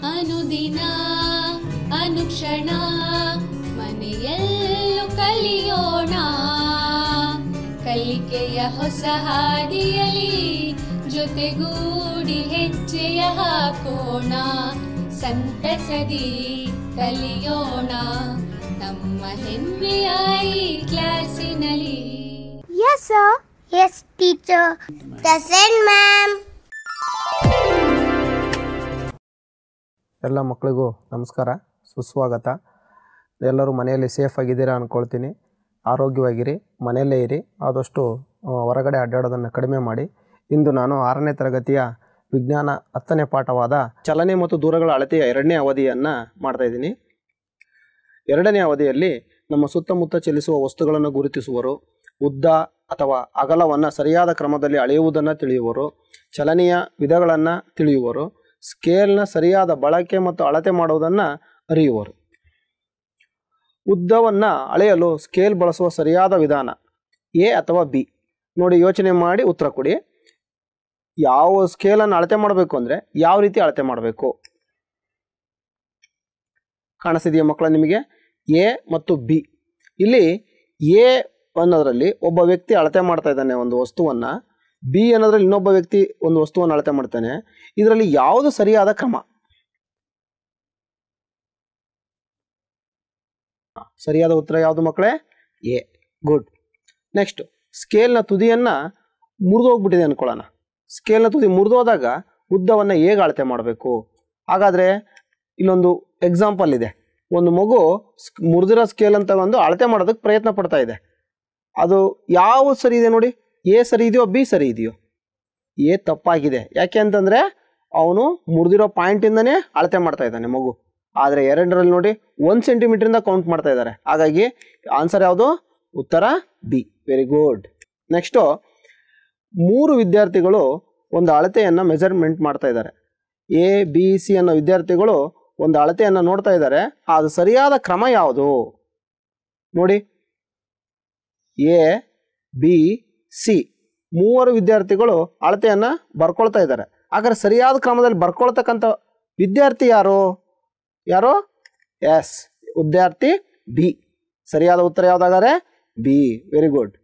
ಅನುದಿನ ಅನುಕ್ಷಣ ಮನೆಯಲ್ಲೂ ಕಲಿಯೋಣ ಕಲಿಕೆಯ ಹೊಸ ಹಾದಿಯಲಿ ಜೊತೆಗೂಡಿ ಹೆಜ್ಜೆಯ ಹಾಕೋಣ ಸಂತಸದಿ ಕಲಿಯೋಣ ನಮ್ಮ ಹೆಮ್ಮೆಯ ಈ ಕ್ಲಾಸಿನಲ್ಲಿ Yes, sir. Yes, teacher. Present, ma'am. ಎಲ್ಲ ಮಕ್ಕಳಿಗೂ ನಮಸ್ಕಾರ ಸುಸ್ವಾಗತ ಎಲ್ಲರೂ ಮನೆಯಲ್ಲಿ ಸೇಫ್ ಆಗಿದ್ದೀರಾ ಅಂದ್ಕೊಳ್ತೀನಿ ಆರೋಗ್ಯವಾಗಿರಿ ಮನೆಯಲ್ಲೇ ಇರಿ ಆದಷ್ಟು ಆ, ಹೊರಗಡೆ ಅಡ್ಡಾಡೋದನ್ನು ಕಡಿಮೆ ಮಾಡಿ ಇಂದು ನಾನು ಆರನೇ ತರಗತಿಯ ವಿಜ್ಞಾನ ಹತ್ತನೇ ಪಾಠವಾದ ಚಲನೆ ಮತ್ತು ದೂರಗಳ ಅಳತೆಯ ಎರಡನೇ ಅವಧಿಯನ್ನು ಮಾಡ್ತಾಯಿದ್ದೀನಿ ಎರಡನೇ ಅವಧಿಯಲ್ಲಿ ನಮ್ಮ ಸುತ್ತಮುತ್ತ ಚಲಿಸುವ ವಸ್ತುಗಳನ್ನು ಗುರುತಿಸುವರು ಉದ್ದ ಅಥವಾ ಅಗಲವನ್ನು ಸರಿಯಾದ ಕ್ರಮದಲ್ಲಿ ಅಳೆಯುವುದನ್ನು ತಿಳಿಯುವರು ಚಲನೆಯ ವಿಧಗಳನ್ನು ತಿಳಿಯುವರು ಸ್ಕೇಲ್ನ ಸರಿಯಾದ ಬಳಕೆ ಮತ್ತು ಅಳತೆ ಮಾಡುವುದನ್ನು ಅರಿಯುವರು ಉದ್ದವನ್ನು ಅಳೆಯಲು ಸ್ಕೇಲ್ ಬಳಸುವ ಸರಿಯಾದ ವಿಧಾನ ಎ ಅಥವಾ ಬಿ ನೋಡಿ ಯೋಚನೆ ಮಾಡಿ ಉತ್ತರ ಕೊಡಿ ಯಾವ ಸ್ಕೇಲನ್ನು ಅಳತೆ ಮಾಡಬೇಕು ಅಂದರೆ ಯಾವ ರೀತಿ ಅಳತೆ ಮಾಡಬೇಕು ಕಾಣಿಸ್ತಿದೆಯಾ ಮಕ್ಕಳ ನಿಮಗೆ ಎ ಮತ್ತು ಬಿ ಇಲ್ಲಿ ಎ ಅನ್ನೋದರಲ್ಲಿ ಒಬ್ಬ ವ್ಯಕ್ತಿ ಅಳತೆ ಮಾಡ್ತಾ ಇದ್ದಾನೆ ಒಂದು ವಸ್ತುವನ್ನು ಬಿ ಅನ್ನೋದ್ರಲ್ಲಿ ಇನ್ನೊಬ್ಬ ವ್ಯಕ್ತಿ ಒಂದು ವಸ್ತುವನ್ನು ಅಳತೆ ಮಾಡ್ತಾನೆ ಇದರಲ್ಲಿ ಯಾವುದು ಸರಿಯಾದ ಕ್ರಮ ಸರಿಯಾದ ಉತ್ತರ ಯಾವುದು ಮಕ್ಕಳೇ ಎ ಗುಡ್ ನೆಕ್ಸ್ಟ್ ಸ್ಕೇಲ್ನ ತುದಿಯನ್ನು ಮುರಿದೋಗ್ಬಿಟ್ಟಿದೆ ಅನ್ಕೊಳ್ಳೋಣ ಸ್ಕೇಲ್ನ ತುದಿ ಮುರಿದೋದಾಗ ಉದ್ದವನ್ನು ಹೇಗೆ ಅಳತೆ ಮಾಡಬೇಕು ಹಾಗಾದರೆ ಇಲ್ಲೊಂದು ಎಕ್ಸಾಂಪಲ್ ಇದೆ ಒಂದು ಮಗು ಸ್ಕ್ ಮುರಿದಿರೋ ಸ್ಕೇಲ್ ಅಂತ ತಗೊಂಡು ಅಳತೆ ಮಾಡೋದಕ್ಕೆ ಪ್ರಯತ್ನ ಪಡ್ತಾ ಇದೆ ಅದು ಯಾವ ಸರಿ ಇದೆ ನೋಡಿ ಎ ಸರಿ ಇದೆಯೋ ಬಿ ಸರಿ ಇದೆಯೋ ಎ ತಪ್ಪಾಗಿದೆ ಯಾಕೆ ಅಂತಂದರೆ ಅವನು ಮುರಿದಿರೋ ಪಾಯಿಂಟಿಂದನೇ ಅಳತೆ ಮಾಡ್ತಾ ಇದ್ದಾನೆ ಮಗು ಆದರೆ ಎರಡರಲ್ಲಿ ನೋಡಿ ಒಂದು ಸೆಂಟಿಮೀಟ್ರಿಂದ ಕೌಂಟ್ ಮಾಡ್ತಾ ಇದ್ದಾರೆ ಹಾಗಾಗಿ ಆನ್ಸರ್ ಯಾವುದು ಉತ್ತರ ಬಿ ವೆರಿ ಗುಡ್ ನೆಕ್ಸ್ಟು ಮೂರು ವಿದ್ಯಾರ್ಥಿಗಳು ಒಂದು ಅಳತೆಯನ್ನು ಮೆಜರ್ಮೆಂಟ್ ಮಾಡ್ತಾ ಇದ್ದಾರೆ ಎ ಬಿ ಸಿ ಅನ್ನೋ ವಿದ್ಯಾರ್ಥಿಗಳು ಒಂದು ಅಳತೆಯನ್ನು ನೋಡ್ತಾ ಇದ್ದಾರೆ ಅದು ಸರಿಯಾದ ಕ್ರಮ ಯಾವುದು ನೋಡಿ ಎ ಬಿ ಸಿ ಮೂವರು ವಿದ್ಯಾರ್ಥಿಗಳು ಅಳತೆಯನ್ನು ಬರ್ಕೊಳ್ತಾ ಇದ್ದಾರೆ ಹಾಗಾದ್ರೆ ಸರಿಯಾದ ಕ್ರಮದಲ್ಲಿ ಬರ್ಕೊಳ್ತಕ್ಕಂಥ ವಿದ್ಯಾರ್ಥಿ ಯಾರು ಯಾರು ಎಸ್ ವಿದ್ಯಾರ್ಥಿ ಬಿ ಸರಿಯಾದ ಉತ್ತರ ಯಾವುದಾಗಾರೆ ಬಿ ವೆರಿ ಗುಡ್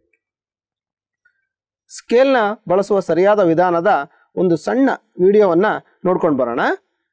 ಸ್ಕೇಲ್ನ ಬಳಸುವ ಸರಿಯಾದ ವಿಧಾನದ ಒಂದು ಸಣ್ಣ ವಿಡಿಯೋವನ್ನು ನೋಡ್ಕೊಂಡು ಬರೋಣ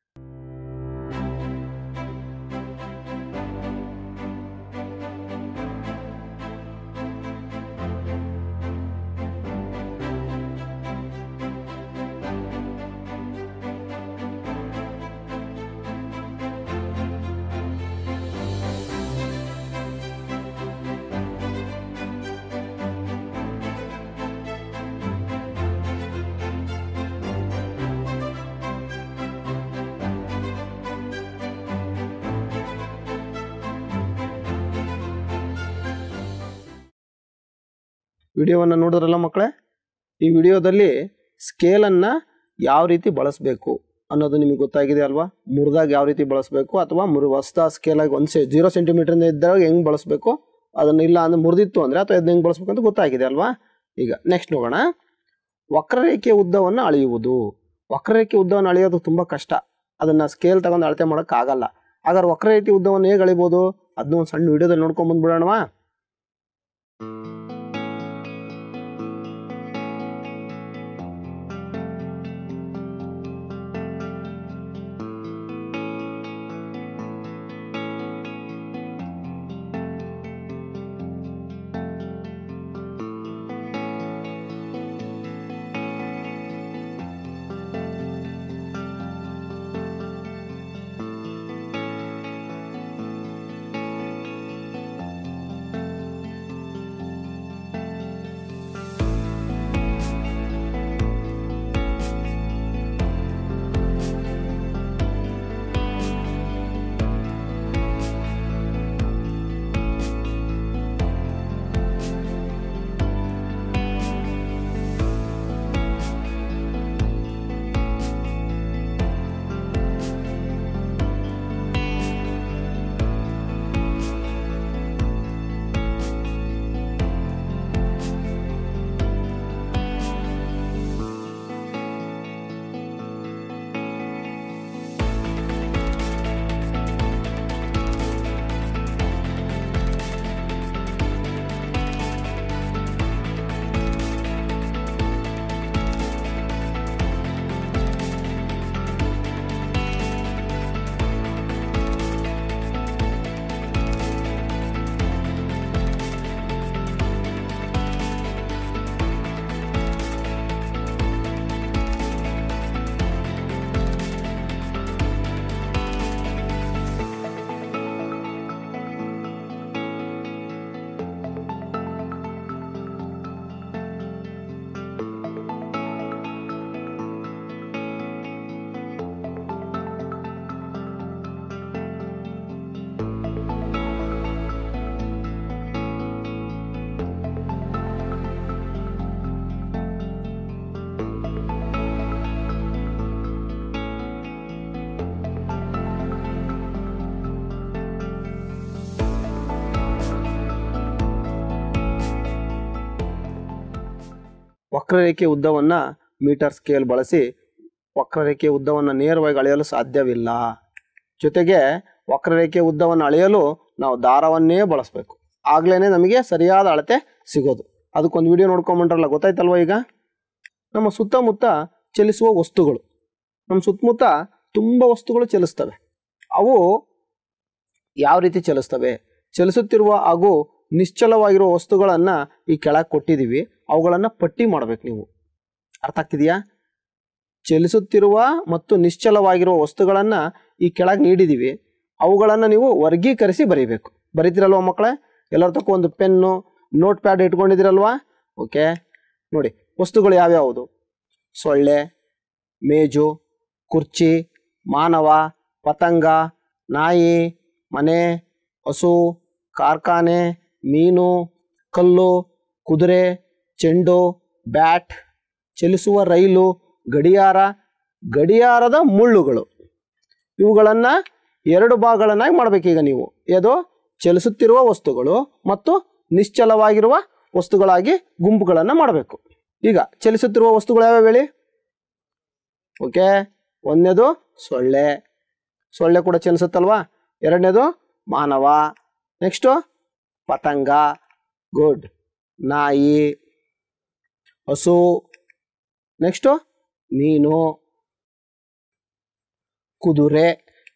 ವಿಡಿಯೋವನ್ನು ನೋಡಿದ್ರಲ್ಲ ಮಕ್ಕಳೇ ಈ ವಿಡಿಯೋದಲ್ಲಿ ಸ್ಕೇಲನ್ನು ಯಾವ ರೀತಿ ಬಳಸಬೇಕು ಅನ್ನೋದು ನಿಮಗೆ ಗೊತ್ತಾಗಿದೆ ಅಲ್ವಾ ಮುರಿದಾಗ ಯಾವ ರೀತಿ ಬಳಸಬೇಕು ಅಥವಾ ಮುರು ಹೊಸ್ದ ಸ್ಕೇಲಾಗಿ ಒಂದು ಸೆ ಜೀರೋ ಸೆಂಟಿಮೀಟ್ರಿಂದ ಇದ್ದಾಗ ಹೆಂಗೆ ಬಳಸಬೇಕು ಅದನ್ನು ಇಲ್ಲ ಅಂದ್ರೆ ಮುರಿದಿತ್ತು ಅಂದರೆ ಅಥವಾ ಅದನ್ನ ಹೆಂಗೆ ಬಳಸಬೇಕು ಅಂತ ಗೊತ್ತಾಗಿದೆ ಅಲ್ವಾ ಈಗ ನೆಕ್ಸ್ಟ್ ನೋಡೋಣ ವಕ್ರರೇಖೆ ಉದ್ದವನ್ನು ಅಳೆಯುವುದು ವಕ್ರರೇಖೆ ಉದ್ದವನ್ನು ಅಳೆಯೋದು ತುಂಬ ಕಷ್ಟ ಅದನ್ನು ಸ್ಕೇಲ್ ತಗೊಂಡು ಅಳತೆ ಮಾಡೋಕ್ಕಾಗಲ್ಲ ಹಾಗಾದ್ರೆ ವಕ್ರರೇಖೆ ಉದ್ದವನ್ನು ಹೇಗೆ ಅಳಿಬೋದು ಅದನ್ನ ಒಂದು ಸಣ್ಣ ವಿಡಿಯೋದಲ್ಲಿ ನೋಡ್ಕೊಂಡು ಬಂದ್ಬಿಡೋಣವಾ ವಕ್ರರೇಖೆ ಉದ್ದವನ್ನು ಮೀಟರ್ ಸ್ಕೇಲ್ ಬಳಸಿ ವಕ್ರರೇಖೆ ಉದ್ದವನ್ನು ನೇರವಾಗಿ ಅಳೆಯಲು ಸಾಧ್ಯವಿಲ್ಲ ಜೊತೆಗೆ ವಕ್ರರೇಖೆ ಉದ್ದವನ್ನು ಅಳೆಯಲು ನಾವು ದಾರವನ್ನೇ ಬಳಸಬೇಕು ಆಗ್ಲೇ ನಮಗೆ ಸರಿಯಾದ ಅಳತೆ ಸಿಗೋದು ಅದಕ್ಕೊಂದು ವಿಡಿಯೋ ನೋಡ್ಕೊಂಬಂಡ್ರಲ್ಲ ಗೊತ್ತಾಯ್ತಲ್ವ ಈಗ ನಮ್ಮ ಸುತ್ತಮುತ್ತ ಚಲಿಸುವ ವಸ್ತುಗಳು ನಮ್ಮ ಸುತ್ತಮುತ್ತ ತುಂಬ ವಸ್ತುಗಳು ಚಲಿಸ್ತವೆ ಅವು ಯಾವ ರೀತಿ ಚಲಿಸ್ತವೆ ಚಲಿಸುತ್ತಿರುವ ಹಾಗೂ ನಿಶ್ಚಲವಾಗಿರುವ ವಸ್ತುಗಳನ್ನು ಈ ಕೆಳಗೆ ಕೊಟ್ಟಿದ್ದೀವಿ ಅವುಗಳನ್ನು ಪಟ್ಟಿ ಮಾಡಬೇಕು ನೀವು ಅರ್ಥ ಆಗ್ತಿದೆಯಾ ಚಲಿಸುತ್ತಿರುವ ಮತ್ತು ನಿಶ್ಚಲವಾಗಿರುವ ವಸ್ತುಗಳನ್ನು ಈ ಕೆಳಗೆ ನೀಡಿದ್ದೀವಿ ಅವುಗಳನ್ನು ನೀವು ವರ್ಗೀಕರಿಸಿ ಬರೀಬೇಕು ಬರೀತಿರಲ್ವ ಮಕ್ಕಳೇ ಎಲ್ಲರ ತಕ್ಕ ಒಂದು ಪೆನ್ನು ನೋಟ್ ಪ್ಯಾಡ್ ಇಟ್ಕೊಂಡಿದ್ದೀರಲ್ವಾ ಓಕೆ ನೋಡಿ ವಸ್ತುಗಳು ಯಾವ್ಯಾವುದು ಸೊಳ್ಳೆ ಮೇಜು ಕುರ್ಚಿ ಮಾನವ ಪತಂಗ ನಾಯಿ ಮನೆ ಹಸು ಕಾರ್ಖಾನೆ ಮೀನು ಕಲ್ಲು ಕುದುರೆ ಚೆಂಡು ಬ್ಯಾಟ್ ಚಲಿಸುವ ರೈಲು ಗಡಿಯಾರ ಗಡಿಯಾರದ ಮುಳ್ಳುಗಳು ಇವುಗಳನ್ನು ಎರಡು ಭಾಗಗಳನ್ನಾಗಿ ಮಾಡಬೇಕೀಗ ನೀವು ಏದು ಚಲಿಸುತ್ತಿರುವ ವಸ್ತುಗಳು ಮತ್ತು ನಿಶ್ಚಲವಾಗಿರುವ ವಸ್ತುಗಳಾಗಿ ಗುಂಪುಗಳನ್ನು ಮಾಡಬೇಕು ಈಗ ಚಲಿಸುತ್ತಿರುವ ವಸ್ತುಗಳು ಯಾವ್ಯಾವ ಹೇಳಿ ಓಕೆ ಒಂದನೇದು ಸೊಳ್ಳೆ ಸೊಳ್ಳೆ ಕೂಡ ಚಲಿಸುತ್ತಲ್ವಾ ಎರಡನೇದು ಮಾನವ ನೆಕ್ಸ್ಟು ಪತಂಗ ಗುಡ್ ನಾಯಿ ಹಸು ನೆಕ್ಸ್ಟು ಮೀನು ಕುದುರೆ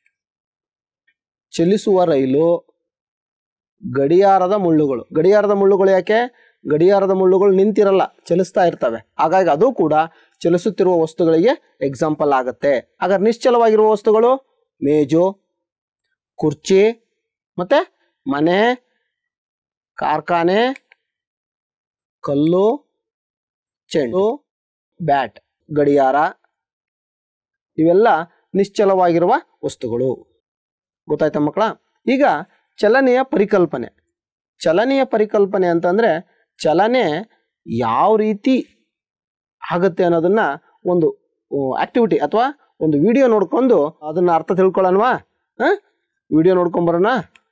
ಚಲಿಸುವ ರೈಲು ಗಡಿಯಾರದ ಮುಳ್ಳುಗಳು ಗಡಿಯಾರದ ಮುಳ್ಳುಗಳು ಯಾಕೆ ಗಡಿಯಾರದ ಮುಳ್ಳುಗಳು ನಿಂತಿರಲ್ಲ ಚಲಿಸ್ತಾ ಇರ್ತವೆ ಹಾಗಾಗಿ ಅದು ಕೂಡ ಚಲಿಸುತ್ತಿರುವ ವಸ್ತುಗಳಿಗೆ ಎಕ್ಸಾಂಪಲ್ ಆಗುತ್ತೆ ಹಾಗಾದ್ರೆ ನಿಶ್ಚಲವಾಗಿರುವ ವಸ್ತುಗಳು ಮೇಜು ಕುರ್ಚಿ ಮತ್ತು ಮನೆ ಕಾರ್ಖಾನೆ ಕಲ್ಲು ಚೆಂಡು ಬ್ಯಾಟ್ ಗಡಿಯಾರ ಇವೆಲ್ಲ ನಿಶ್ಚಲವಾಗಿರುವ ವಸ್ತುಗಳು ಗೊತ್ತಾಯ್ತಾ ಮಕ್ಕಳ ಈಗ ಚಲನೆಯ ಪರಿಕಲ್ಪನೆ ಚಲನೆಯ ಪರಿಕಲ್ಪನೆ ಅಂತಂದರೆ ಚಲನೆ ಯಾವ ರೀತಿ ಆಗುತ್ತೆ ಅನ್ನೋದನ್ನ ಒಂದು ಆಕ್ಟಿವಿಟಿ ಅಥವಾ ಒಂದು ವಿಡಿಯೋ ನೋಡ್ಕೊಂಡು ಅದನ್ನ ಅರ್ಥ ತಿಳ್ಕೊಳ್ಳೋಣವಾ ಹಾಂ ವಿಡಿಯೋ ನೋಡ್ಕೊಂಬರೋಣ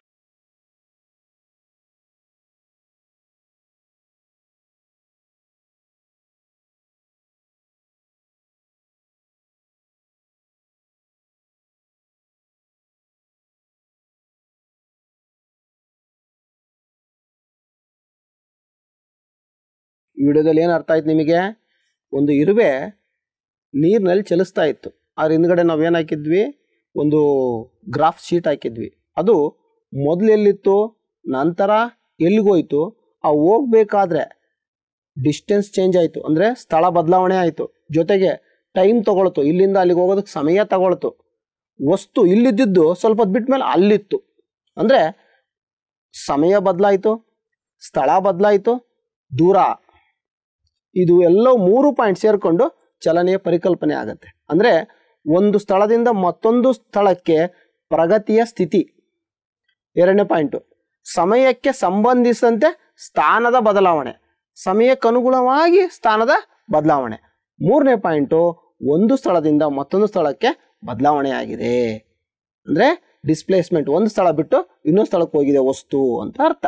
ವಿಡಿಯೋದಲ್ಲಿ ಏನು ಅರ್ಥ ಆಯ್ತು ನಿಮಗೆ ಒಂದು ಇರುವೆ ನೀರಿನಲ್ಲಿ ಚಲಿಸ್ತಾ ಇತ್ತು ಅದ್ರ ಹಿಂದ್ಗಡೆ ನಾವು ಏನು ಹಾಕಿದ್ವಿ ಒಂದು ಗ್ರಾಫ್ ಶೀಟ್ ಹಾಕಿದ್ವಿ ಅದು ಮೊದಲು ಎಲ್ಲಿತ್ತು ನಂತರ ಎಲ್ಲಿಗೋಯ್ತು ಆ ಹೋಗ್ಬೇಕಾದ್ರೆ ಡಿಸ್ಟೆನ್ಸ್ ಚೇಂಜ್ ಆಯಿತು ಅಂದರೆ ಸ್ಥಳ ಬದಲಾವಣೆ ಆಯಿತು ಜೊತೆಗೆ ಟೈಮ್ ತಗೊಳ್ತು ಇಲ್ಲಿಂದ ಅಲ್ಲಿಗೆ ಹೋಗೋದಕ್ಕೆ ಸಮಯ ತಗೊಳ್ತು ವಸ್ತು ಇಲ್ಲಿದ್ದಿದ್ದು ಸ್ವಲ್ಪ ಹೊತ್ತು ಬಿಟ್ಟ ಮೇಲೆ ಅಲ್ಲಿತ್ತು ಅಂದರೆ ಸಮಯ ಬದಲಾಯಿತು ಸ್ಥಳ ಬದಲಾಯಿತು ದೂರ ಇದು ಎಲ್ಲವೂ ಮೂರು ಪಾಯಿಂಟ್ ಸೇರಿಕೊಂಡು ಚಲನೆಯ ಪರಿಕಲ್ಪನೆ ಆಗುತ್ತೆ ಅಂದರೆ ಒಂದು ಸ್ಥಳದಿಂದ ಮತ್ತೊಂದು ಸ್ಥಳಕ್ಕೆ ಪ್ರಗತಿಯ ಸ್ಥಿತಿ ಎರಡನೇ ಪಾಯಿಂಟು ಸಮಯಕ್ಕೆ ಸಂಬಂಧಿಸಿದಂತೆ ಸ್ಥಾನದ ಬದಲಾವಣೆ ಸಮಯಕ್ಕನುಗುಣವಾಗಿ ಸ್ಥಾನದ ಬದಲಾವಣೆ ಮೂರನೇ ಪಾಯಿಂಟು ಒಂದು ಸ್ಥಳದಿಂದ ಮತ್ತೊಂದು ಸ್ಥಳಕ್ಕೆ ಬದಲಾವಣೆ ಆಗಿದೆ ಅಂದರೆ ಡಿಸ್ಪ್ಲೇಸ್ಮೆಂಟ್ ಒಂದು ಸ್ಥಳ ಬಿಟ್ಟು ಇನ್ನೊಂದು ಸ್ಥಳಕ್ಕೆ ಹೋಗಿದೆ ವಸ್ತು ಅಂತ ಅರ್ಥ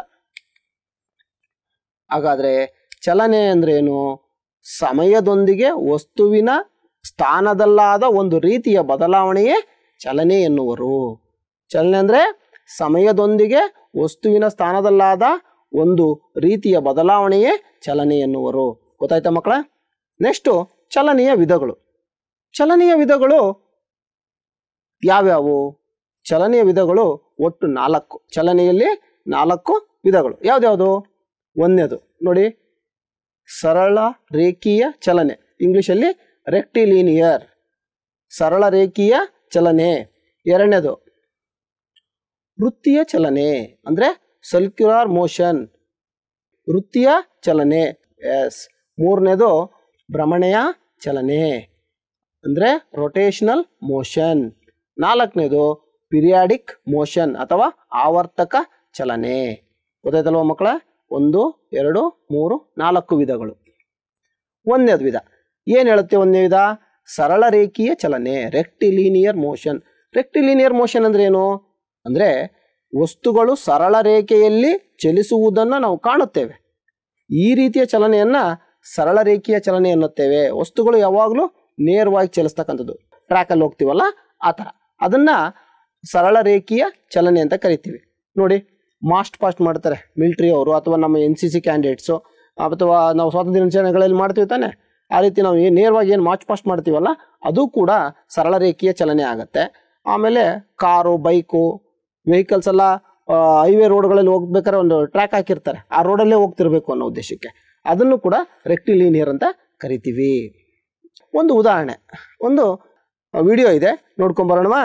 ಹಾಗಾದರೆ ಚಲನೆ ಅಂದ್ರೇನು ಸಮಯದೊಂದಿಗೆ ವಸ್ತುವಿನ ಸ್ಥಾನದಲ್ಲಾದ ಒಂದು ರೀತಿಯ ಬದಲಾವಣೆಯೇ ಚಲನೆ ಎನ್ನುವರು ಚಲನೆ ಅಂದರೆ ಸಮಯದೊಂದಿಗೆ ವಸ್ತುವಿನ ಸ್ಥಾನದಲ್ಲಾದ ಒಂದು ರೀತಿಯ ಬದಲಾವಣೆಯೇ ಚಲನೆ ಎನ್ನುವರು ಗೊತ್ತಾಯ್ತಾ ಮಕ್ಕಳ ನೆಕ್ಸ್ಟು ಚಲನೆಯ ವಿಧಗಳು ಚಲನೆಯ ವಿಧಗಳು ಯಾವ್ಯಾವು ಚಲನೆಯ ವಿಧಗಳು ಒಟ್ಟು ನಾಲ್ಕು ಚಲನೆಯಲ್ಲಿ ನಾಲ್ಕು ವಿಧಗಳು ಯಾವ್ದ್ಯಾವುದು ಒಂದನೇದು ನೋಡಿ ಸರಳ ರೇಖೀಯ ಚಲನೆ ಇಂಗ್ಲೀಷಲ್ಲಿ ರೆಕ್ಟಿಲೀನಿಯರ್ ಸರಳ ರೇಖೀಯ ಚಲನೆ ಎರಡನೇದು ವೃತ್ತಿಯ ಚಲನೆ ಅಂದರೆ ಸರ್ಕ್ಯುಲರ್ ಮೋಷನ್ ವೃತ್ತಿಯ ಚಲನೆ ಎಸ್ ಮೂರನೇದು ಭ್ರಮಣೆಯ ಚಲನೆ ಅಂದರೆ ರೊಟೇಷನಲ್ ಮೋಷನ್ ನಾಲ್ಕನೇದು ಪಿರಿಯಾಡಿಕ್ ಮೋಷನ್ ಅಥವಾ ಆವರ್ತಕ ಚಲನೆ ಗೊತ್ತಾಯ್ತಲ್ವ ಮಕ್ಕಳ ಒಂದು ಎರಡು ಮೂರು ನಾಲ್ಕು ವಿಧಗಳು ಒಂದನೇದು ವಿಧ ಏನು ಹೇಳುತ್ತೆ ಒಂದನೇ ವಿಧ ಸರಳ ರೇಖೀಯ ಚಲನೆ ರೆಕ್ಟಿಲೀನಿಯರ್ ಮೋಷನ್ ರೆಕ್ಟಿಲೀನಿಯರ್ ಮೋಷನ್ ಅಂದ್ರೆ ಏನು ಅಂದರೆ ವಸ್ತುಗಳು ಸರಳ ರೇಖೆಯಲ್ಲಿ ಚಲಿಸುವುದನ್ನು ನಾವು ಕಾಣುತ್ತೇವೆ ಈ ರೀತಿಯ ಚಲನೆಯನ್ನು ಸರಳ ರೇಖೀಯ ಚಲನೆ ಎನ್ನುತ್ತೇವೆ ವಸ್ತುಗಳು ಯಾವಾಗಲೂ ನೇರವಾಗಿ ಚಲಿಸ್ತಕ್ಕಂಥದ್ದು ಟ್ರ್ಯಾಕಲ್ಲಿ ಹೋಗ್ತೀವಲ್ಲ ಆ ಥರ ಅದನ್ನು ಸರಳ ರೇಖೀಯ ಚಲನೆ ಅಂತ ಕರಿತೀವಿ ನೋಡಿ ಮಾಸ್ಟ್ ಪಾಸ್ಟ್ ಮಾಡ್ತಾರೆ ಮಿಲ್ಟ್ರಿ ಅವರು ಅಥವಾ ನಮ್ಮ ಎನ್ ಸಿ ಸಿ ಕ್ಯಾಂಡಿಡೇಟ್ಸು ಅಥವಾ ನಾವು ಸ್ವಾತಂತ್ರ್ಯ ದಿನಾಚರಣೆಗಳಲ್ಲಿ ಮಾಡ್ತೀವಿ ತಾನೆ ಆ ರೀತಿ ನಾವು ಏನು ನೇರವಾಗಿ ಏನು ಮಾರ್ಚ್ ಪಾಸ್ಟ್ ಮಾಡ್ತೀವಲ್ಲ ಅದು ಕೂಡ ಸರಳ ರೇಖೀಯ ಚಲನೆ ಆಗುತ್ತೆ ಆಮೇಲೆ ಕಾರು ಬೈಕು ವೆಹಿಕಲ್ಸ್ ಎಲ್ಲ ಹೈವೇ ರೋಡ್ಗಳಲ್ಲಿ ಹೋಗ್ಬೇಕಾದ್ರೆ ಒಂದು ಟ್ರ್ಯಾಕ್ ಹಾಕಿರ್ತಾರೆ ಆ ರೋಡಲ್ಲೇ ಹೋಗ್ತಿರ್ಬೇಕು ಅನ್ನೋ ಉದ್ದೇಶಕ್ಕೆ ಅದನ್ನು ಕೂಡ ರೆಕ್ಟಿಲೀನಿಯರ್ ಅಂತ ಕರಿತೀವಿ ಒಂದು ಉದಾಹರಣೆ ಒಂದು ವಿಡಿಯೋ ಇದೆ ನೋಡ್ಕೊಂಬರೋಣವಾ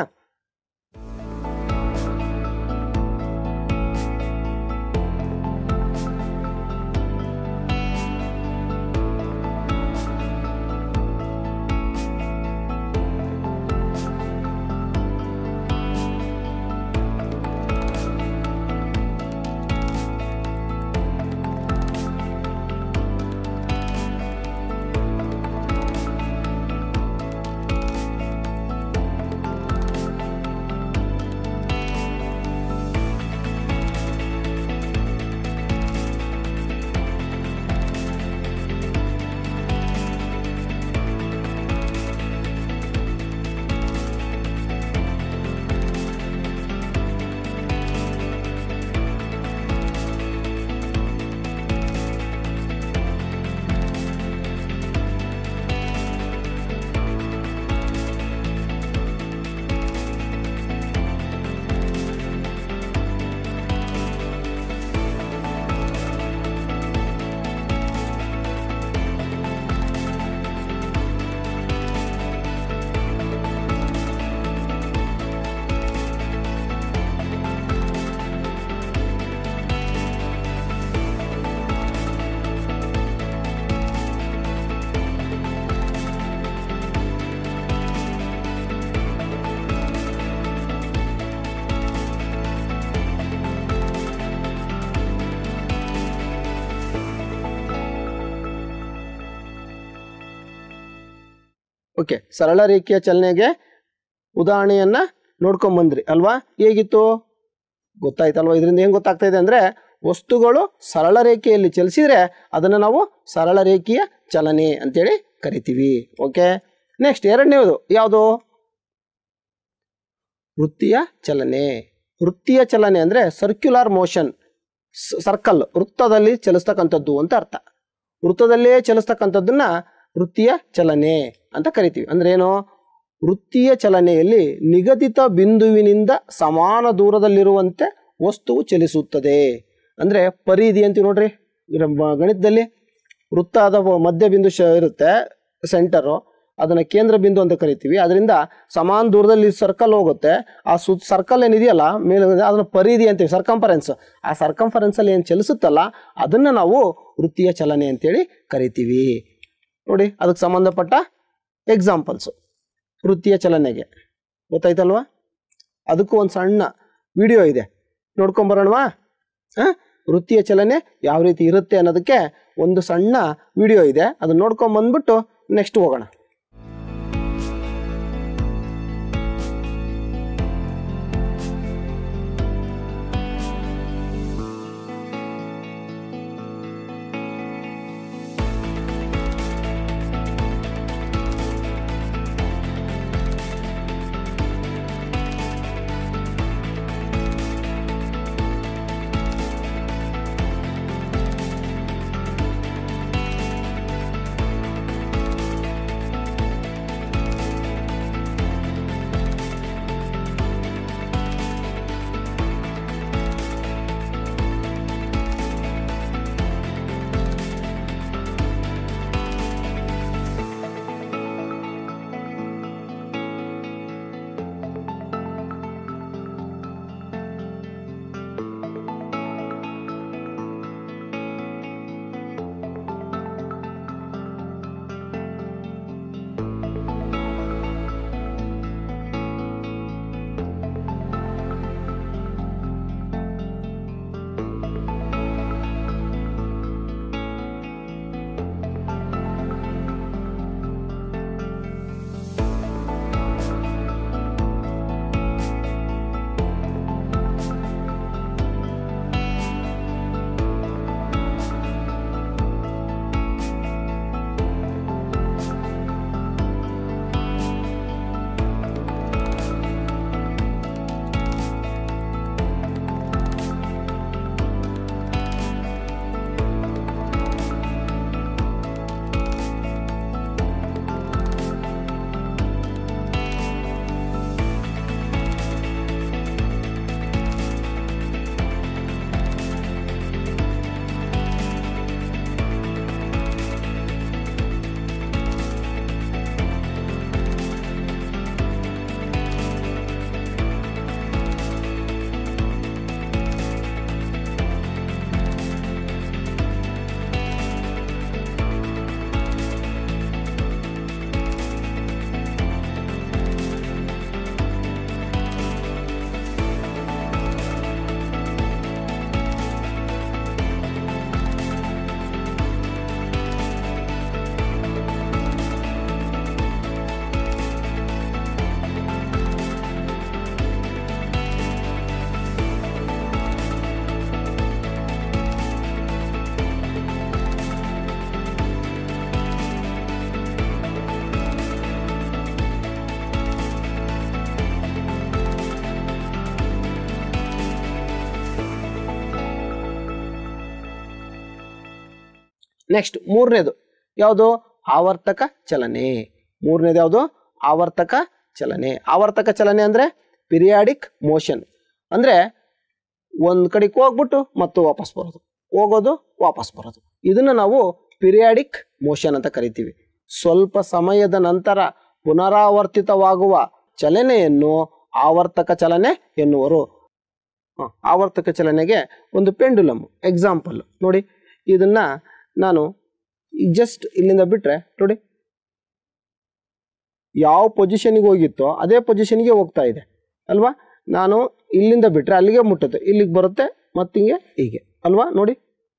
ಓಕೆ ಸರಳ ರೇಖೆಯ ಚಲನೆಗೆ ಉದಾಹರಣೆಯನ್ನ ನೋಡ್ಕೊಂಬಂದ್ರಿ ಅಲ್ವಾ ಹೇಗಿತ್ತು ಗೊತ್ತಾಯ್ತಲ್ವಾ ಇದರಿಂದ ಏನು ಗೊತ್ತಾಗ್ತಾ ಇದೆ ಅಂದರೆ ವಸ್ತುಗಳು ಸರಳ ರೇಖೆಯಲ್ಲಿ ಚಲಿಸಿದರೆ ಅದನ್ನು ನಾವು ಸರಳ ರೇಖೆಯ ಚಲನೆ ಅಂತೇಳಿ ಕರಿತೀವಿ ಓಕೆ ನೆಕ್ಸ್ಟ್ ಎರಡನೇದು ಯಾವುದು ವೃತ್ತಿಯ ಚಲನೆ ವೃತ್ತಿಯ ಚಲನೆ ಅಂದರೆ ಸರ್ಕ್ಯುಲರ್ ಮೋಷನ್ ಸರ್ಕಲ್ ವೃತ್ತದಲ್ಲಿ ಚಲಿಸ್ತಕ್ಕಂಥದ್ದು ಅಂತ ಅರ್ಥ ವೃತ್ತದಲ್ಲೇ ಚಲಿಸ್ತಕ್ಕಂಥದ್ದನ್ನ ವೃತ್ತಿಯ ಚಲನೆ ಅಂತ ಕರಿತೀವಿ ಅಂದ್ರೆ ಏನು ವೃತ್ತಿಯ ಚಲನೆಯಲ್ಲಿ ನಿಗದಿತ ಬಿಂದುವಿನಿಂದ ಸಮಾನ ದೂರದಲ್ಲಿರುವಂತೆ ವಸ್ತುವು ಚಲಿಸುತ್ತದೆ ಅಂದರೆ ಪರಿಧಿ ಅಂತೀವಿ ನೋಡ್ರಿ ಇದ್ರ ಬ- ಗಣಿತದಲ್ಲಿ ವೃತ್ತದ ಮಧ್ಯ ಬಿಂದು ಶ ಇರುತ್ತೆ ಸೆಂಟರು ಅದನ್ನು ಕೇಂದ್ರ ಬಿಂದು ಅಂತ ಕರಿತೀವಿ ಅದರಿಂದ ಸಮಾನ ದೂರದಲ್ಲಿ ಸರ್ಕಲ್ ಹೋಗುತ್ತೆ ಆ ಸು ಸರ್ಕಲ್ ಏನಿದೆಯಲ್ಲ ಮೇಲೆ ಅದನ್ನು ಪರಿಧಿ ಅಂತೀವಿ ಸರ್ಕಂಫರೆನ್ಸ್ ಆ ಸರ್ಕಂಫರೆನ್ಸಲ್ಲಿ ಏನು ಚಲಿಸುತ್ತಲ್ಲ ಅದನ್ನು ನಾವು ವೃತ್ತಿಯ ಚಲನೆ ಅಂತೇಳಿ ಕರಿತೀವಿ ನೋಡಿ ಅದಕ್ಕೆ ಸಂಬಂಧಪಟ್ಟ ಎಕ್ಸಾಂಪಲ್ಸು ವೃತ್ತಿಯ ಚಲನೆಗೆ ಗೊತ್ತಾಯ್ತಲ್ವಾ ಅದಕ್ಕೂ ಒಂದು ಸಣ್ಣ ವಿಡಿಯೋ ಇದೆ ನೋಡ್ಕೊಂಬರೋಣವಾ ಹಾಂ ವೃತ್ತಿಯ ಚಲನೆ ಯಾವ ರೀತಿ ಇರುತ್ತೆ ಅನ್ನೋದಕ್ಕೆ ಒಂದು ಸಣ್ಣ ವಿಡಿಯೋ ಇದೆ ಅದನ್ನ ನೋಡ್ಕೊಂಬಂದ್ಬಿಟ್ಟು ನೆಕ್ಸ್ಟ್ ಹೋಗೋಣ ನೆಕ್ಸ್ಟ್ ಮೂರನೇದು ಯಾವುದು ಆವರ್ತಕ ಚಲನೆ ಮೂರನೇದು ಯಾವುದು ಆವರ್ತಕ ಚಲನೆ ಆವರ್ತಕ ಚಲನೆ ಅಂದರೆ ಪಿರಿಯಾಡಿಕ್ ಮೋಷನ್ ಅಂದರೆ ಒಂದು ಕಡೆಗೆ ಹೋಗ್ಬಿಟ್ಟು ಮತ್ತು ವಾಪಸ್ ಬರೋದು ಹೋಗೋದು ವಾಪಸ್ ಬರೋದು ಇದನ್ನು ನಾವು ಪಿರಿಯಾಡಿಕ್ ಮೋಷನ್ ಅಂತ ಕರಿತೀವಿ ಸ್ವಲ್ಪ ಸಮಯದ ನಂತರ ಪುನರಾವರ್ತಿತವಾಗುವ ಚಲನೆಯನ್ನು ಆವರ್ತಕ ಚಲನೆ ಎನ್ನುವರು ಹ, ಆವರ್ತಕ ಚಲನೆಗೆ ಒಂದು ಪೆಂಡುಲಮ್ ಎಕ್ಸಾಂಪಲ್ ನೋಡಿ ಇದನ್ನ ನಾನು ಜಸ್ಟ್ ಇಲ್ಲಿಂದ ಬಿಟ್ರೆ ನೋಡಿ ಯಾವ ಪೊಸಿಷನ್ಗೆ ಹೋಗಿತ್ತೋ ಅದೇ ಪೊಸಿಷನ್ಗೆ ಹೋಗ್ತಾ ಇದೆ ಅಲ್ವಾ ನಾನು ಇಲ್ಲಿಂದ ಬಿಟ್ರೆ ಅಲ್ಲಿಗೆ ಮುಟ್ಟುತ್ತೆ ಇಲ್ಲಿಗೆ ಬರುತ್ತೆ ಮತ್ತಿಂಗೆ ಹೀಗೆ ಅಲ್ವಾ ನೋಡಿ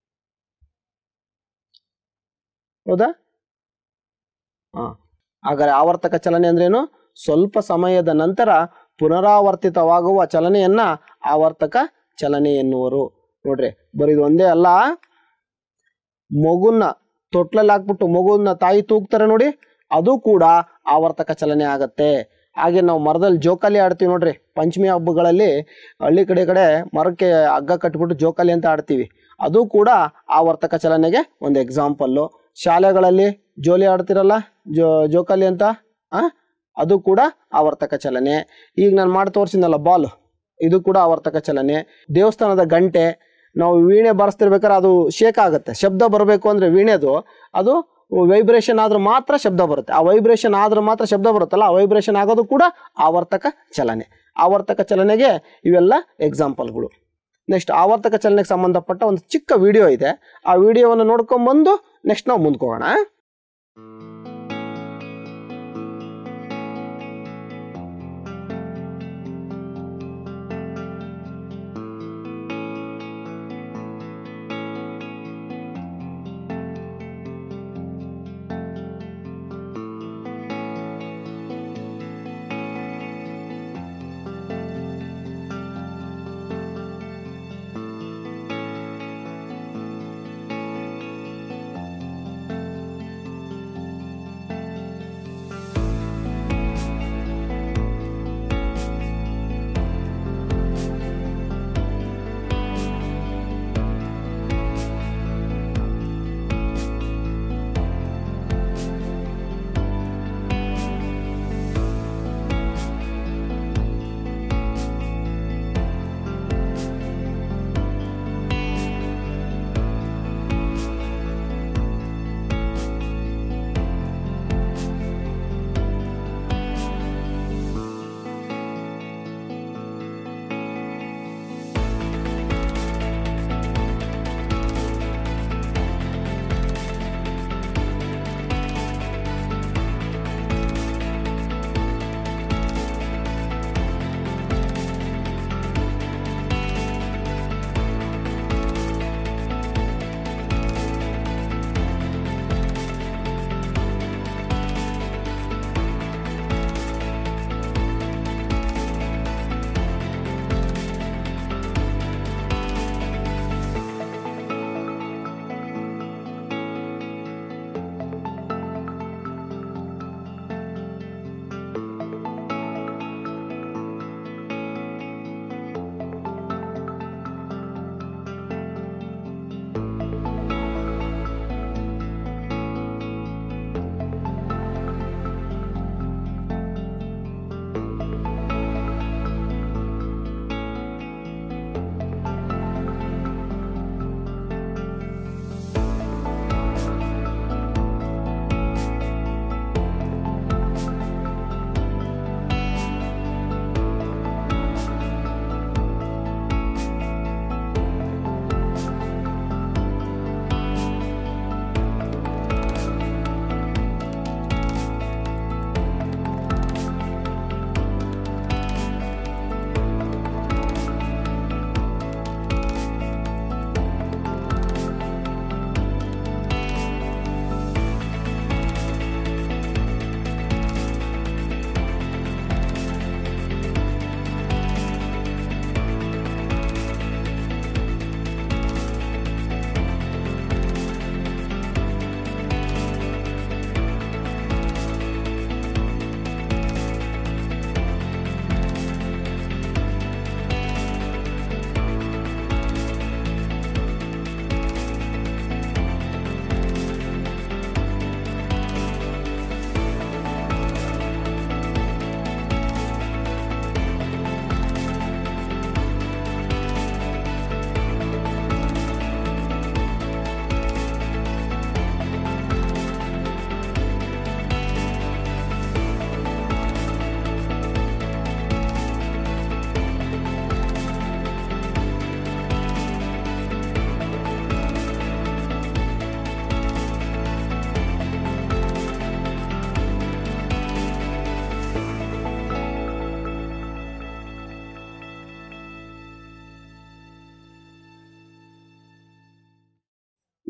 ಹೌದಾ ಹಾಂ ಹಾಗಾದ್ರೆ ಆವರ್ತಕ ಚಲನೆ ಅಂದ್ರೇನು ಸ್ವಲ್ಪ ಸಮಯದ ನಂತರ ಪುನರಾವರ್ತಿತವಾಗುವ ಚಲನೆಯನ್ನ ಆವರ್ತಕ ಚಲನೆ ಎನ್ನುವರು ನೋಡ್ರಿ ಬರೀ ಇದು ಒಂದೇ ಅಲ್ಲ ಮಗುನ ತೊಟ್ಲಲ್ಲಿ ಹಾಕ್ಬಿಟ್ಟು ಮಗುನ ತಾಯಿ ತೂಗ್ತಾರೆ ನೋಡಿ ಅದು ಕೂಡ ಆವರ್ತಕ ಚಲನೆ ಆಗತ್ತೆ ಹಾಗೆ ನಾವು ಮರದಲ್ಲಿ ಜೋಕಾಲಿ ಆಡ್ತೀವಿ ನೋಡ್ರಿ ಪಂಚಮಿ ಹಬ್ಬಗಳಲ್ಲಿ ಹಳ್ಳಿ ಕಡೆ ಕಡೆ ಮರಕ್ಕೆ ಹಗ್ಗ ಕಟ್ಬಿಟ್ಟು ಜೋಕಾಲಿ ಅಂತ ಆಡ್ತೀವಿ ಅದು ಕೂಡ ಆವರ್ತಕ ಚಲನೆಗೆ ಒಂದು ಎಕ್ಸಾಂಪಲ್ಲು ಶಾಲೆಗಳಲ್ಲಿ ಜೋಲಿ ಆಡ್ತಿರಲ್ಲ ಜೋ ಜೋಕಾಲಿ ಅಂತ ಆ? ಅದು ಕೂಡ ಆವರ್ತಕ ಚಲನೆ ಈಗ ನಾನು ಮಾಡಿ ತೋರಿಸಿದ್ನಲ್ಲ ಬಾಲ್ ಇದು ಕೂಡ ಆವರ್ತಕ ಚಲನೆ ದೇವಸ್ಥಾನದ ಗಂಟೆ ನಾವು ವೀಣೆ ಬಾರಿಸ್ತಿರ್ಬೇಕಾದ್ರೆ ಅದು ಶೇಕ್ ಆಗುತ್ತೆ ಶಬ್ದ ಬರಬೇಕು ಅಂದರೆ ವೀಣೆದು ಅದು ವೈಬ್ರೇಷನ್ ಆದ್ರೆ ಮಾತ್ರ ಶಬ್ದ ಬರುತ್ತೆ ಆ ವೈಬ್ರೇಷನ್ ಆದ್ರೆ ಮಾತ್ರ ಶಬ್ದ ಬರುತ್ತಲ್ಲ ಆ ವೈಬ್ರೇಷನ್ ಆಗೋದು ಕೂಡ ಆವರ್ತಕ ಚಲನೆ ಆವರ್ತಕ ಚಲನೆಗೆ ಇವೆಲ್ಲ ಎಕ್ಸಾಂಪಲ್ಗಳು ನೆಕ್ಸ್ಟ್ ಆವರ್ತಕ ಚಲನೆಗೆ ಸಂಬಂಧಪಟ್ಟ ಒಂದು ಚಿಕ್ಕ ವಿಡಿಯೋ ಇದೆ ಆ ವಿಡಿಯೋವನ್ನು ನೋಡ್ಕೊಂಬಂದು ನೆಕ್ಸ್ಟ್ ನಾವು ಮುಂದ್ಕೋಗೋಣ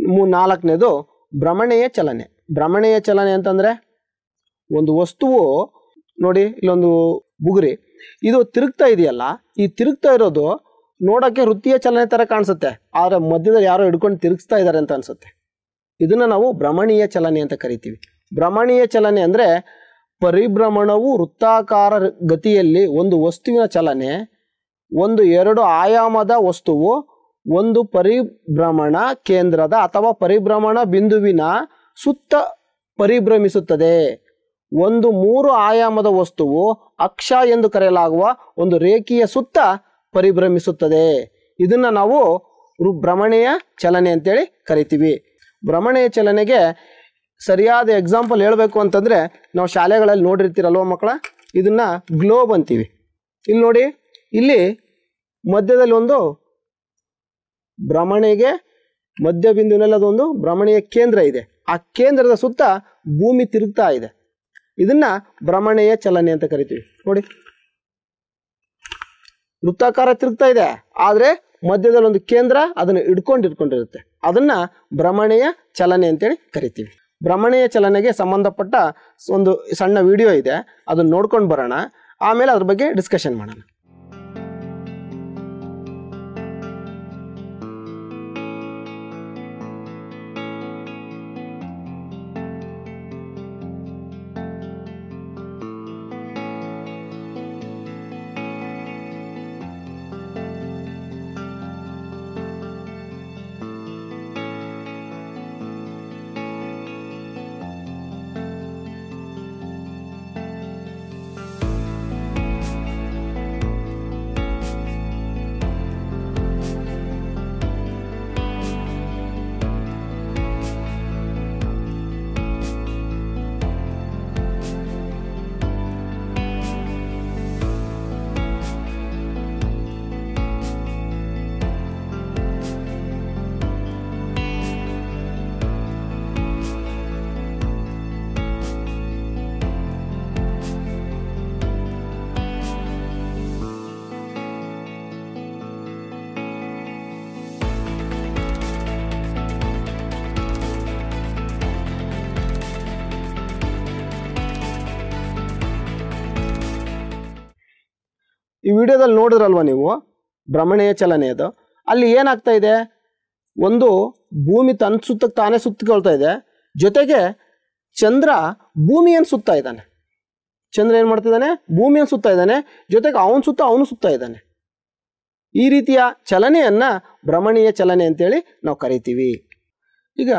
ಮೂ ನಾಲ್ಕನೇದು ಭ್ರಮಣೆಯ ಚಲನೆ ಭ್ರಮಣೆಯ ಚಲನೆ ಅಂತಂದರೆ ಒಂದು ವಸ್ತುವು ನೋಡಿ ಇಲ್ಲೊಂದು ಬುಗುರಿ ಇದು ತಿರುಗ್ತಾ ಇದೆಯಲ್ಲ ಈ ತಿರುಗ್ತಾ ಇರೋದು ನೋಡೋಕ್ಕೆ ವೃತ್ತಿಯ ಚಲನೆ ಥರ ಕಾಣಿಸುತ್ತೆ ಆದರೆ ಮಧ್ಯದಲ್ಲಿ ಯಾರೋ ಹಿಡ್ಕೊಂಡು ತಿರುಗಿಸ್ತಾ ಇದ್ದಾರೆ ಅಂತ ಅನಿಸುತ್ತೆ ಇದನ್ನು ನಾವು ಭ್ರಮಣೀಯ ಚಲನೆ ಅಂತ ಕರಿತೀವಿ ಭ್ರಮಣೀಯ ಚಲನೆ ಅಂದರೆ ಪರಿಭ್ರಮಣವು ವೃತ್ತಾಕಾರ ಗತಿಯಲ್ಲಿ ಒಂದು ವಸ್ತುವಿನ ಚಲನೆ ಒಂದು ಎರಡು ಆಯಾಮದ ವಸ್ತುವು ಒಂದು ಪರಿಭ್ರಮಣ ಕೇಂದ್ರದ ಅಥವಾ ಪರಿಭ್ರಮಣ ಬಿಂದುವಿನ ಸುತ್ತ ಪರಿಭ್ರಮಿಸುತ್ತದೆ ಒಂದು ಮೂರು ಆಯಾಮದ ವಸ್ತುವು ಅಕ್ಷ ಎಂದು ಕರೆಯಲಾಗುವ ಒಂದು ರೇಖೆಯ ಸುತ್ತ ಪರಿಭ್ರಮಿಸುತ್ತದೆ ಇದನ್ನು ನಾವು ರು- ಭ್ರಮಣೆಯ ಚಲನೆ ಅಂತೇಳಿ ಕರಿತೀವಿ ಭ್ರಮಣೆಯ ಚಲನೆಗೆ ಸರಿಯಾದ ಎಕ್ಸಾಂಪಲ್ ಹೇಳಬೇಕು ಅಂತಂದರೆ ನಾವು ಶಾಲೆಗಳಲ್ಲಿ ನೋಡಿರ್ತೀರಲ್ವ ಮಕ್ಕಳ ಇದನ್ನು ಗ್ಲೋಬ್ ಅಂತೀವಿ ಇಲ್ಲಿ ನೋಡಿ ಇಲ್ಲಿ ಮಧ್ಯದಲ್ಲಿ ಒಂದು ಭ್ರಮಣೆಗೆ ಮಧ್ಯ ಬಿಂದುವಿನಲ್ಲಿ ಅದೊಂದು ಭ್ರಮಣೆಯ ಕೇಂದ್ರ ಇದೆ ಆ ಕೇಂದ್ರದ ಸುತ್ತ ಭೂಮಿ ತಿರುಗ್ತಾ ಇದೆ ಇದನ್ನ ಭ್ರಮಣೆಯ ಚಲನೆ ಅಂತ ಕರಿತೀವಿ ನೋಡಿ ವೃತ್ತಾಕಾರ ತಿರುಗ್ತಾ ಇದೆ ಆದರೆ ಮಧ್ಯದಲ್ಲಿ ಒಂದು ಕೇಂದ್ರ ಅದನ್ನು ಹಿಡ್ಕೊಂಡು ಇಟ್ಕೊಂಡಿರುತ್ತೆ ಅದನ್ನ ಭ್ರಮಣೆಯ ಚಲನೆ ಅಂತೇಳಿ ಕರಿತೀವಿ ಭ್ರಮಣೆಯ ಚಲನೆಗೆ ಸಂಬಂಧಪಟ್ಟ ಒಂದು ಸಣ್ಣ ವಿಡಿಯೋ ಇದೆ ಅದನ್ನ ನೋಡ್ಕೊಂಡು ಬರೋಣ ಆಮೇಲೆ ಅದ್ರ ಬಗ್ಗೆ ಡಿಸ್ಕಷನ್ ಮಾಡೋಣ ಈ ವಿಡಿಯೋದಲ್ಲಿ ನೋಡಿದ್ರಲ್ವ ನೀವು ಭ್ರಮಣೆಯ ಚಲನೆ ಅದು ಅಲ್ಲಿ ಏನಾಗ್ತಾ ಇದೆ ಒಂದು ಭೂಮಿ ತನ್ನ ಸುತ್ತಕ್ಕೆ ತಾನೇ ಸುತ್ತಿಕೊಳ್ತಾ ಇದೆ ಜೊತೆಗೆ ಚಂದ್ರ ಭೂಮಿಯನ್ನು ಸುತ್ತಾ ಇದ್ದಾನೆ ಚಂದ್ರ ಏನು ಮಾಡ್ತಿದ್ದಾನೆ ಭೂಮಿಯನ್ನು ಸುತ್ತಾ ಇದ್ದಾನೆ ಜೊತೆಗೆ ಅವನ ಸುತ್ತ ಅವನು ಸುತ್ತಾ ಇದ್ದಾನೆ ಈ ರೀತಿಯ ಚಲನೆಯನ್ನ ಭ್ರಮಣೀಯ ಚಲನೆ ಅಂತೇಳಿ ನಾವು ಕರಿತೀವಿ ಈಗ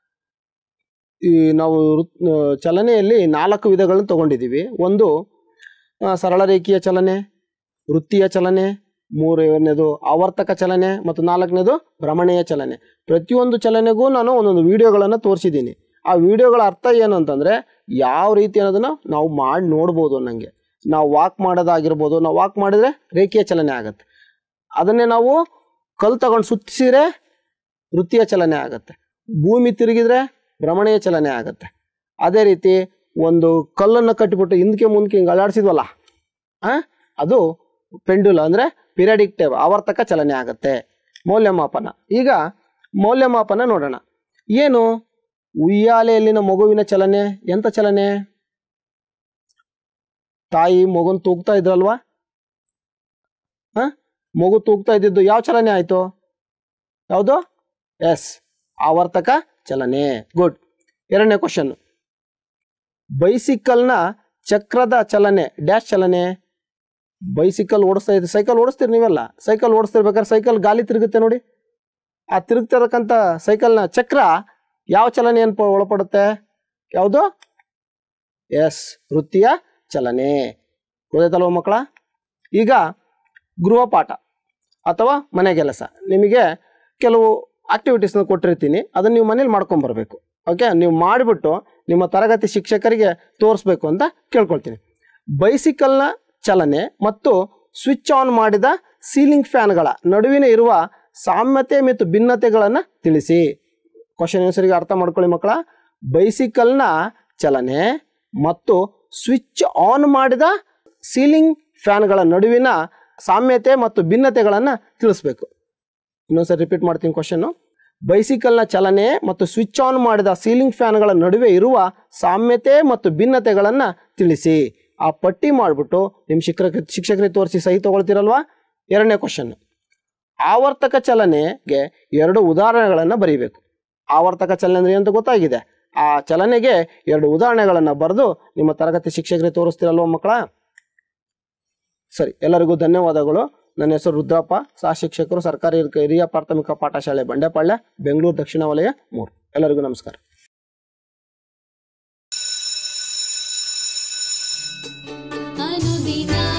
ಈ ನಾವು ವೃತ್- ಆ, ಚಲನೆಯಲ್ಲಿ ನಾಲ್ಕು ವಿಧಗಳನ್ನು ತಗೊಂಡಿದ್ದೀವಿ ಒಂದು ಆ, ಸರಳ ರೇಖೀಯ ಚಲನೆ ವೃತ್ತಿಯ ಚಲನೆ ಮೂರನೇದು ಆವರ್ತಕ ಚಲನೆ ಮತ್ತು ನಾಲ್ಕನೇದು ಭ್ರಮಣೆಯ ಚಲನೆ ಪ್ರತಿಯೊಂದು ಚಲನೆಗೂ ನಾನು ಒಂದೊಂದು ವಿಡಿಯೋಗಳನ್ನು ತೋರಿಸಿದ್ದೀನಿ ಆ ವಿಡಿಯೋಗಳ ಅರ್ಥ ಏನು ಅಂತಂದರೆ ಯಾವ ರೀತಿ ಅನ್ನೋದನ್ನು ನಾವು ಮಾಡಿ ನೋಡ್ಬೋದು ನನಗೆ ನಾವು ವಾಕ್ ಮಾಡೋದಾಗಿರ್ಬೋದು ನಾವು ವಾಕ್ ಮಾಡಿದರೆ ರೇಖೀಯ ಚಲನೆ ಆಗುತ್ತೆ ಅದನ್ನೇ ನಾವು ಕಲ್ಲು ತಗೊಂಡು ಸುತ್ತಿಸಿದ್ರೆ ವೃತ್ತಿಯ ಚಲನೆ ಆಗುತ್ತೆ ಭೂಮಿ ತಿರುಗಿದ್ರೆ ಭ್ರಮಣೆಯ ಚಲನೆ ಆಗುತ್ತೆ ಅದೇ ರೀತಿ ಒಂದು ಕಲ್ಲನ್ನು ಕಟ್ಟಿಬಿಟ್ಟು ಹಿಂದಕ್ಕೆ ಮುಂದಕ್ಕೆ ಹಿಂಗೆ ಅಲ್ಲಾಡಿಸಿದ್ವಲ್ಲ ಆ? ಅದು ಪೆಂಡುಲ ಅಂದರೆ ಪಿರಿಯಾಡಿಕ್ ಟೇಬ್ ಆವರ್ತಕ ಚಲನೆ ಆಗುತ್ತೆ ಮೌಲ್ಯಮಾಪನ ಈಗ ಮೌಲ್ಯಮಾಪನ ನೋಡೋಣ ಏನು ಉಯ್ಯಾಲೆಯಲ್ಲಿನ ಮಗುವಿನ ಚಲನೆ ಎಂಥ ಚಲನೆ ತಾಯಿ ಮಗುನ ತೂಗ್ತಾ ಇದ್ರಲ್ವಾ ಆ? ಮಗು ತೂಗ್ತಾ ಇದ್ದಿದ್ದು ಯಾವ ಚಲನೆ ಆಯಿತು ಯಾವುದು ಎಸ್ ಆವರ್ತಕ ಚಲನೆ ಗುಡ್ ಎರಡನೇ ಕ್ವಶನ್ ಬೈಸಿಕಲ್ನ ಚಕ್ರದ ಚಲನೆ ಡ್ಯಾಶ್ ಚಲನೆ ಬೈಸಿಕಲ್ ಓಡಿಸ್ತಾ ಇದ್ದೆ ಸೈಕಲ್ ಓಡಿಸ್ತೀರಿ ನೀವೆಲ್ಲ ಸೈಕಲ್ ಓಡಿಸ್ತಿರ್ಬೇಕಾದ್ರೆ ಸೈಕಲ್ ಗಾಲಿ ತಿರುಗುತ್ತೆ ನೋಡಿ ಆ ತಿರುಗ್ತಿರಕ್ಕಂಥ ಸೈಕಲ್ನ ಚಕ್ರ ಯಾವ ಚಲನೆ ಏನು ಒಳಪಡುತ್ತೆ ಯಾವುದು ಎಸ್ ವೃತ್ತಿಯ ಚಲನೆ ಗೊತ್ತಾಯ್ತಲ್ವ ಮಕ್ಕಳ ಈಗ ಗೃಹಪಾಠ ಅಥವಾ ಮನೆ ಕೆಲಸ ನಿಮಗೆ ಕೆಲವು ಆಕ್ಟಿವಿಟೀಸ್ನ ಕೊಟ್ಟಿರ್ತೀನಿ ಅದನ್ನು ನೀವು ಮನೇಲಿ ಮಾಡ್ಕೊಂಬರ್ಬೇಕು ಓಕೆ ನೀವು ಮಾಡಿಬಿಟ್ಟು ನಿಮ್ಮ ತರಗತಿ ಶಿಕ್ಷಕರಿಗೆ ತೋರಿಸ್ಬೇಕು ಅಂತ ಕೇಳ್ಕೊಳ್ತೀನಿ ಬೈಸಿಕಲ್ನ ಚಲನೆ ಮತ್ತು ಸ್ವಿಚ್ ಆನ್ ಮಾಡಿದ ಸೀಲಿಂಗ್ ಫ್ಯಾನ್ಗಳ ನಡುವಿನ ಇರುವ ಸಾಮ್ಯತೆ ಮತ್ತು ಭಿನ್ನತೆಗಳನ್ನು ತಿಳಿಸಿ ಕ್ವಶನ್ ಆನ್ಸರಿಗೆ ಅರ್ಥ ಮಾಡ್ಕೊಳ್ಳಿ ಮಕ್ಕಳ ಬೈಸಿಕಲ್ನ ಚಲನೆ ಮತ್ತು ಸ್ವಿಚ್ ಆನ್ ಮಾಡಿದ ಸೀಲಿಂಗ್ ಫ್ಯಾನ್ಗಳ ನಡುವಿನ ಸಾಮ್ಯತೆ ಮತ್ತು ಭಿನ್ನತೆಗಳನ್ನು ತಿಳಿಸ್ಬೇಕು ಇನ್ನೊಂದ್ಸರಿ ರಿಪೀಟ್ ಮಾಡ್ತೀನಿ ಕ್ವಶನ್ನು ಬೈಸಿಕಲ್ನ ಚಲನೆ ಮತ್ತು ಸ್ವಿಚ್ ಆನ್ ಮಾಡಿದ ಸೀಲಿಂಗ್ ಫ್ಯಾನ್ಗಳ ನಡುವೆ ಇರುವ ಸಾಮ್ಯತೆ ಮತ್ತು ಭಿನ್ನತೆಗಳನ್ನು ತಿಳಿಸಿ ಆ ಪಟ್ಟಿ ಮಾಡಿಬಿಟ್ಟು ನಿಮ್ಮ ಶಿಕ್ಷಕ ಶಿಕ್ಷಕರಿಗೆ ತೋರಿಸಿ ಸಹಿ ತಗೊಳ್ತೀರಲ್ವಾ ಎರಡನೇ ಕ್ವಶನ್ ಆವರ್ತಕ ಚಲನೆಗೆ ಎರಡು ಉದಾಹರಣೆಗಳನ್ನು ಬರೀಬೇಕು ಆವರ್ತಕ ಚಲನೆ ಅಂದರೆ ಅಂತ ಗೊತ್ತಾಗಿದೆ ಆ ಚಲನೆಗೆ ಎರಡು ಉದಾಹರಣೆಗಳನ್ನು ಬರೆದು ನಿಮ್ಮ ತರಗತಿ ಶಿಕ್ಷಕರಿಗೆ ತೋರಿಸ್ತೀರಲ್ವ ಮಕ್ಕಳ ಸರಿ ಎಲ್ಲರಿಗೂ ಧನ್ಯವಾದಗಳು ನನ್ನ ಹೆಸರು ರುದ್ರಪ್ಪ ಸಹ ಶಿಕ್ಷಕರು ಸರ್ಕಾರಿ ಹಿರಿಯ ಪ್ರಾಥಮಿಕ ಪಾಠಶಾಲೆ ಬಂಡೆಪಾಳ್ಯ ಬೆಂಗಳೂರು ದಕ್ಷಿಣ ವಲಯ ಮೂರು ಎಲ್ಲರಿಗೂ ನಮಸ್ಕಾರ ಅನುದಿನ